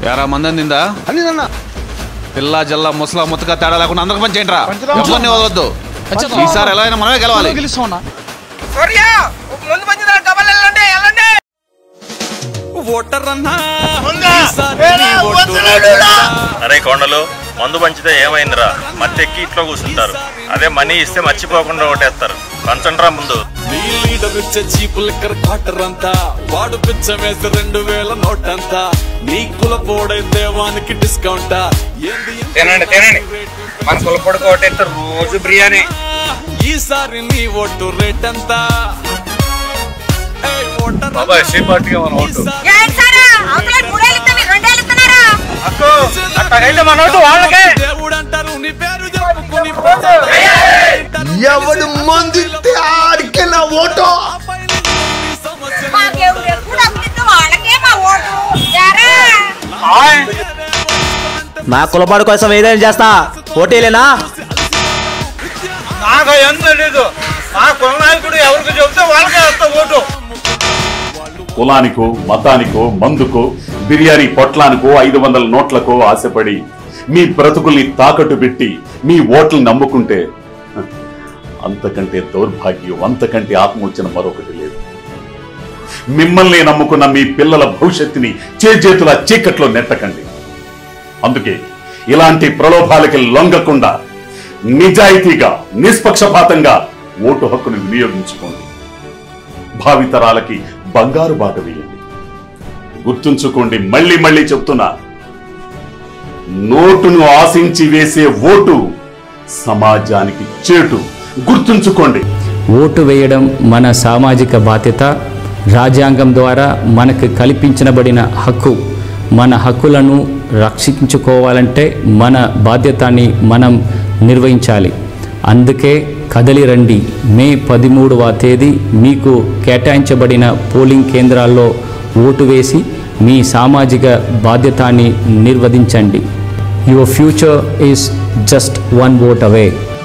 యారా మంది అందిందా అనిందన్న పిల్ల జల్ల ముసలా ముత్తక తేడా లేకుండా అందరికి పని చేయండి రా పంచుదాం. ఎవరిని వదలొద్దు ఈసారి ఎలా అయినా మనమే గెలవాలి గెలుస్తామన్నా ముందు పంచుదా కబల్ వెళ్ళండి వెళ్ళండి ఓటర్ అన్నా అరే కొండలు మందు పంచితే ఏమైందిరా మత్తెక్కి ఇంట్లో కూర్చుంటారు అదే మనీ ఇస్తే మర్చిపోకుండా ఓటేస్తారు పంచండ్రా ముందు నీ లీడర్ ఇచ్చే చీప్ లిక్కర్ క్వార్టర్ అంతా వాడు పిచ్చ వేసి రెండు వేల నోట్ అంతా నీ కుల పోడైతే వానికి డిస్కౌంట్ ఏంది ఎంత తినండి తినండి మన కులపొడి కోటెత్తారు రోజు బిర్యానీ ఈసారి నీ ఓటు రేట్ ఎంత ఏయ్ ఓటర్ బాబాయ్ శ్రీ పార్టీగా మన ఓటు అట్టగైతే మన ఓటు వాళ్ళకే దేవుడు అంటారు నీ పేరు చెప్పుకుని ఎవడు మందిస్తే ఆడికే నా ఓటు నా కులపాడు కోసం ఏదైనా చేస్తా పోటీలేనా నాకు ఏం తెలీదు మా కుల నాయకుడు ఎవరికి చెబితే వాళ్ళకే వేస్తా ఓటు కులానికో మతానికో మందుకో బిర్యానీ పొట్లానికో ఐదు వందల నోట్లకో ఆశపడి మీ బ్రతుకుల్ని తాకట్టు పెట్టి మీ ఓట్లను నమ్ముకుంటే హ, అంతకంటే దౌర్భాగ్యం అంతకంటే ఆత్మోచన మరొకటి లేదు మిమ్మల్ని నమ్ముకున్న మీ పిల్లల భవిష్యత్తుని చేజేతుల చీకట్లో నెట్టకండి అందుకే ఇలాంటి ప్రలోభాలకి లొంగకుండా నిజాయితీగా నిష్పక్షపాతంగా ఓటు హక్కును వినియోగించుకోండి భావితరాలకి బంగారు బాట వేయండి గుర్తుంచుకోండి మళ్ళీ మళ్ళీ చెప్తున్నా నోటును ఆశించి వేసే ఓటు సమాజానికి చేటు గుర్తుంచుకోండి ఓటు వేయడం మన సామాజిక బాధ్యత రాజ్యాంగం ద్వారా మనకు కల్పించబడిన హక్కు మన హక్కులను రక్షించుకోవాలంటే మన బాధ్యతని మనం నిర్వహించాలి అందుకే కదలి రండి మే పదిమూడవ తేదీ మీకు కేటాయించబడిన పోలింగ్ కేంద్రాల్లో ఓటు వేసి మీ సామాజిక బాధ్యతని నిర్వహించండి your future is just one vote away